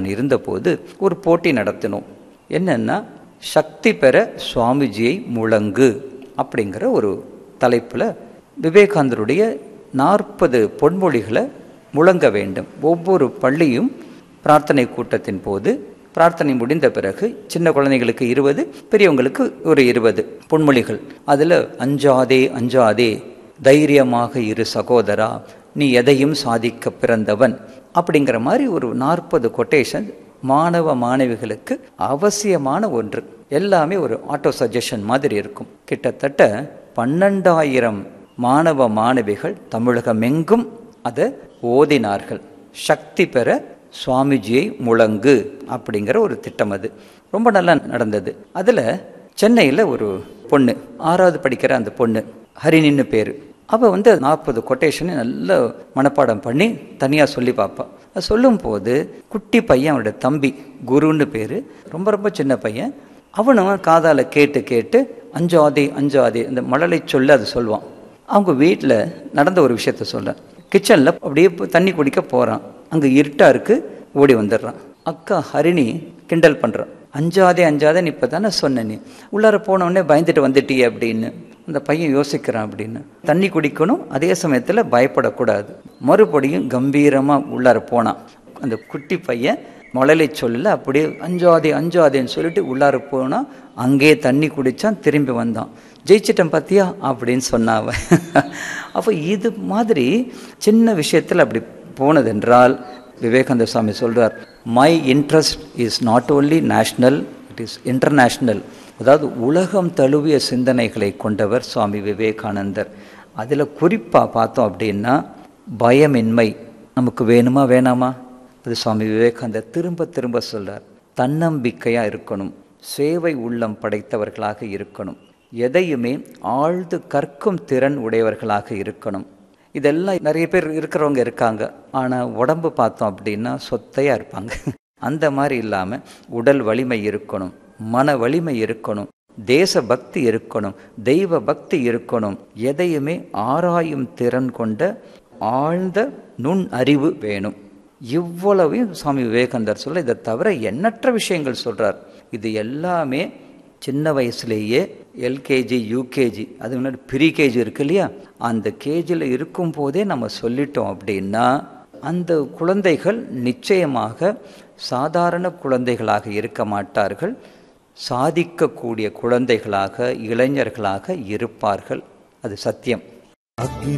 இருந்தபோது ஒரு போட்டி நடத்தினோம் என்னன்னா சக்தி பெற சுவாமிஜியை முழங்கு அப்படிங்கிற ஒரு தலைப்பில் விவேகானந்தருடைய நாற்பது பொன்மொழிகளை முழங்க வேண்டும் ஒவ்வொரு பள்ளியும் பிரார்த்தனை கூட்டத்தின் போது பிரார்த்தனை முடிந்த பிறகு சின்ன குழந்தைகளுக்கு இருபது பெரியவங்களுக்கு ஒரு இருபது பொன்மொழிகள் அதில் அஞ்சாதே அஞ்சாதே தைரியமாக இரு சகோதரா நீ எதையும் சாதிக்க பிறந்தவன் அப்படிங்கிற மாதிரி ஒரு நாற்பது கொட்டேஷன் மாணவ மாணவிகளுக்கு அவசியமான ஒன்று எல்லாமே ஒரு ஆட்டோ சஜஷன் மாதிரி இருக்கும் கிட்டத்தட்ட பன்னெண்டாயிரம் மாணவ மாணவிகள் தமிழகமெங்கும் அதை ஓதினார்கள் சக்தி பெற சுவாமிஜியை முழங்கு அப்படிங்கிற ஒரு திட்டம் அது ரொம்ப நல்லா நடந்தது அதில் சென்னையில் ஒரு பொண்ணு ஆறாவது படிக்கிற அந்த பொண்ணு ஹரிணின்னு பேர் அவள் வந்து நாற்பது கொட்டேஷனை நல்ல மனப்பாடம் பண்ணி தனியாக சொல்லி பார்ப்பாள் அது சொல்லும்போது குட்டி பையன் அவனோட தம்பி குருன்னு பேர் ரொம்ப ரொம்ப சின்ன பையன் அவனும் காதால் கேட்டு கேட்டு அஞ்சாதே அஞ்சாதே இந்த மழலை சொல்ல அது சொல்லுவான் அவங்க வீட்டில் நடந்த ஒரு விஷயத்த சொல்கிறேன் கிச்சனில் அப்படியே தண்ணி குடிக்க போகிறான் அங்கே இருட்டாக இருக்குது ஓடி வந்துடுறான் அக்கா ஹரிணி கிண்டல் பண்ணுறான் அஞ்சாதே அஞ்சாதேன்னு இப்போ தானே சொன்ன நீ உள்ளார போனவுடனே பயந்துட்டு வந்துட்டியே அப்படின்னு அந்த பையன் யோசிக்கிறான் அப்படின்னு தண்ணி குடிக்கணும் அதே சமயத்தில் பயப்படக்கூடாது மறுபடியும் கம்பீரமாக உள்ளார போனான் அந்த குட்டி பையன் மழலை சொல்லல அப்படியே அஞ்சாதே அஞ்சாதேன்னு சொல்லிட்டு உள்ளார போனால் அங்கேயே தண்ணி குடித்தான் திரும்பி வந்தான் ஜெயிச்சிட்டேன் பார்த்தியா அப்படின்னு சொன்னாவ அப்போ இது மாதிரி சின்ன விஷயத்தில் அப்படி போனதென்றால் விவேகானந்த சுவாமி சொல்கிறார் my interest is not only national it is international அதாவது உலகம் தழுவிய சிந்தனைகளை கொண்டவர் சுவாமி விவேகானந்தர் அதில் குறிப்பாக பார்த்தோம் அப்படின்னா பயமின்மை நமக்கு வேணுமா வேணாமா அது சுவாமி விவேகானந்தர் திரும்ப திரும்ப சொல்கிறார் தன்னம்பிக்கையாக இருக்கணும் சேவை உள்ளம் படைத்தவர்களாக இருக்கணும் எதையுமே ஆழ்ந்து கற்கும் திறன் உடையவர்களாக இருக்கணும் இதெல்லாம் நிறைய பேர் இருக்கிறவங்க இருக்காங்க ஆனால் உடம்பு பார்த்தோம் அப்படின்னா சொத்தையாக இருப்பாங்க அந்த மாதிரி இல்லாமல் உடல் வலிமை இருக்கணும் மன வலிமை இருக்கணும் தேச பக்தி இருக்கணும் தெய்வ பக்தி இருக்கணும் எதையுமே ஆராயும் திறன் கொண்ட ஆழ்ந்த நுண் அறிவு வேணும் இவ்வளவையும் சுவாமி விவேகானந்தர் சொல்ல இதை தவிர எண்ணற்ற விஷயங்கள் சொல்கிறார் இது எல்லாமே சின்ன வயசுலேயே எல்கேஜி யூகேஜி அது முன்னாடி ப்ரீ கேஜி இருக்கு இல்லையா அந்த கேஜியில் இருக்கும் போதே நம்ம சொல்லிட்டோம் அப்படின்னா அந்த குழந்தைகள் நிச்சயமாக சாதாரண குழந்தைகளாக இருக்க மாட்டார்கள் சாதிக்கக்கூடிய குழந்தைகளாக இளைஞர்களாக இருப்பார்கள் அது சத்தியம் அக்னி